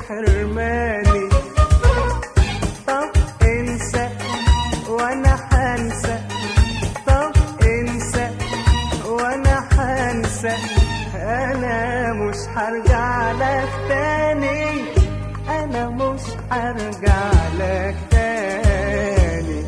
حرماني طب انسى وانا حنسى طب انسى وانا حنسى انا مش هرجع لك تاني انا مش هرجع لك تاني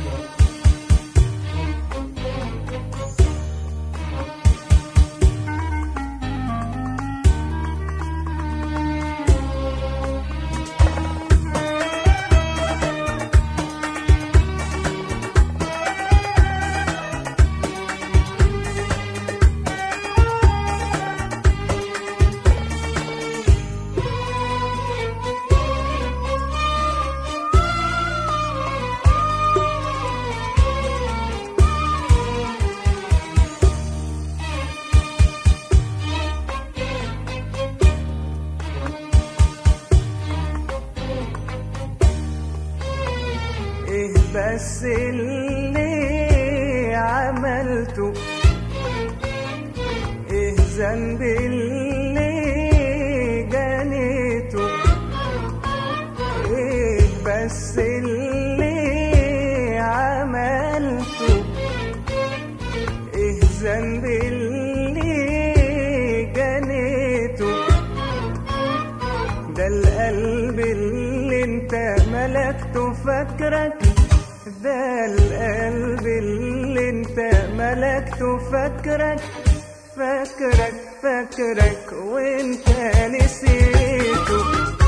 ايه بس اللي عملته ايه ذنب اللي جنيته ايه بس اللي عملته ايه ذنب اللي جنيته ده القلب اللي انت ملكته فاكرك ده القلب اللي انت ملكته فاكرك فاكرك فاكرك وانت نسيته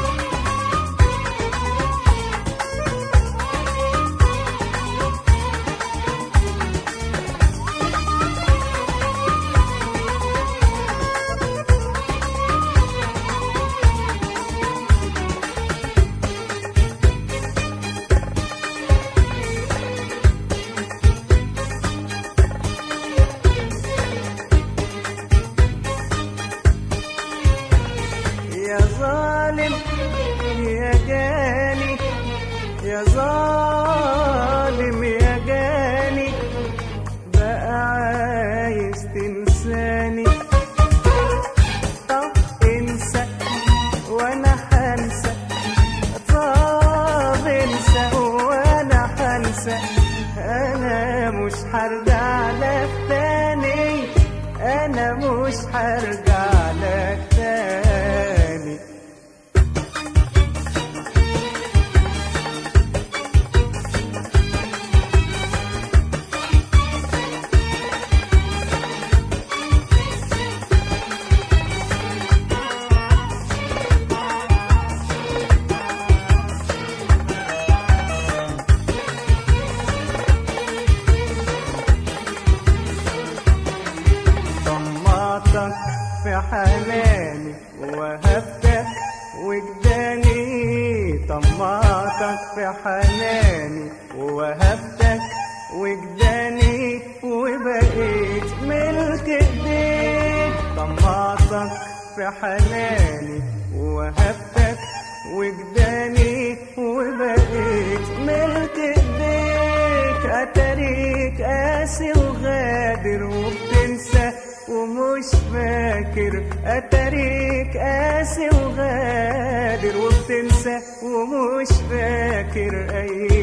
يا ظالم يا جاني يا ظالم يا جاني بقى عايز تنساني طب انسى وانا هنسى طب انسى وانا هنسى انا مش هرجع لك تاني انا مش هرجع لك تاني طمعتك في حناني وهبتك وجداني طمعتك في حناني وهبتك وجداني وبقيت ملك ايديك طمعتك في حناني وهبتك وجداني وبقيت ملك ايديك اتاريك قاسي وغادر وبتنسى ومش فاكر اتاريك قاسي وغادر وبتنسى ومش فاكر ايام